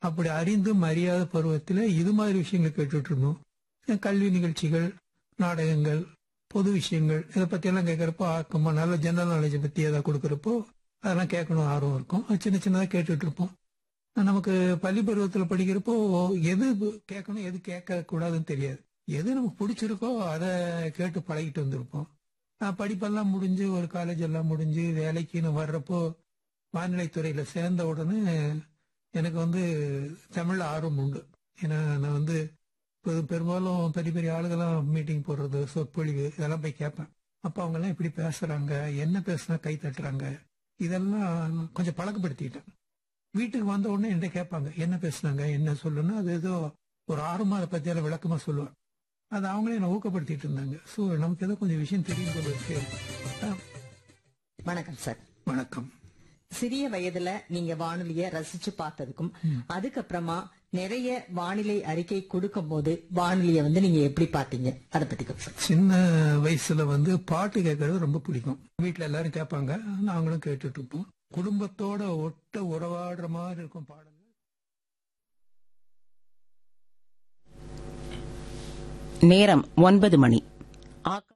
அப்படி அறிந்தும் அறியாத பருவத்தில் இது மாதிரி விஷயங்களை கேட்டுட்டு இருந்தோம் அஹ் கல்வி நிகழ்ச்சிகள் நாடகங்கள் பொது விஷயங்கள் இதை பத்தி எல்லாம் கேட்கறப்போ ஆக்கமா நல்ல ஜெனரல் நாலேஜை பத்தி ஏதாவது கொடுக்கறப்போ அதெல்லாம் கேட்கணும் ஆர்வம் இருக்கும் அது சின்ன சின்னதாக கேட்டுட்டு இருப்போம் நமக்கு பள்ளி பருவத்தில் படிக்கிறப்போ எது கேட்கணும் எது கேட்க கூடாதுன்னு தெரியாது எது நமக்கு பிடிச்சிருக்கோ அதை கேட்டு பழகிட்டு வந்திருப்போம் நான் படிப்பெல்லாம் முடிஞ்சு ஒரு காலேஜ் எல்லாம் முடிஞ்சு வேலைக்குன்னு வர்றப்போ வானிலைத்துறையில சேர்ந்த உடனே எனக்கு வந்து தமிழ்ல ஆர்வம் உண்டு ஏன்னா நான் வந்து பெரு- பெரும்பாலும் பெரிய பெரிய ஆளுகெல்லாம் மீட்டிங் போடுறது சொற்பொழிவு இதெல்லாம் போய் கேட்பேன் அப்ப அவங்க எல்லாம் இப்படி பேசுறாங்க என்ன பேசுனா கை தட்டுறாங்க இதெல்லாம் கொஞ்சம் பழக்கப்படுத்திட்டேன் வீட்டுக்கு வந்த உடனே என்கிட்ட கேட்பாங்க என்ன பேசுனாங்க என்ன சொல்லணும் அது ஏதோ ஒரு ஆறு மாத பத்தியால விளக்கமா சொல்லுவேன் அது அவங்களே என்ன ஊக்கப்படுத்திட்டு இருந்தாங்க ஸோ நமக்கு ஏதோ கொஞ்சம் விஷயம் தெரியும் போல இருக்கு அஹ், வணக்கம் சார் வணக்கம் சிறிய வயதுல நீங்க வானொலிய ரசிச்சு பார்த்ததுக்கும் அதுக்கப்புறமா நிறைய வானிலை அறிக்கை கொடுக்கும் போது வானொலிய வந்து நீங்க எப்படி பாத்தீங்க அத பத்தி கொஞ்சம் சொல்லுங்க. சின்ன வயசுல வந்து பாட்டு கேட்கறது ரொம்ப பிடிக்கும் வீட்ல எல்லாரும் கேட்பாங்க நாங்களும் கேட்டுட்டு இருப்போம் குடும்பத்தோட ஒட்ட உறவாடுற மாதிரி இருக்கும் பாடல்கள் நேரம் ஒன்பது மணி ஆக்க-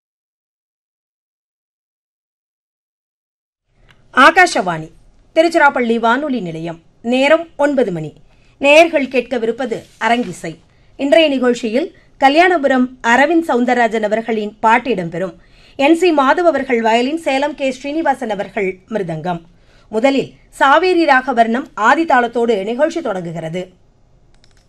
ஆகாஷவாணி திருச்சிராப்பள்ளி வானொலி நிலையம் நேரம் ஒன்பது மணி நேயர்கள் கேட்கவிருப்பது அரங்கிசை இன்றைய நிகழ்ச்சியில் கல்யாணபுரம் அரவிந்த் சவுந்தரராஜன் அவர்களின் பாட்டு இடம்பெறும் என் சி மாதவ் அவர்கள் வயலின் சேலம் கே ஸ்ரீனிவாசன் அவர்கள் மிருதங்கம் முதலில் சாவேரி ராகவர்ணம் ஆதி தாளத்தோடு நிகழ்ச்சி தொடங்குகிறது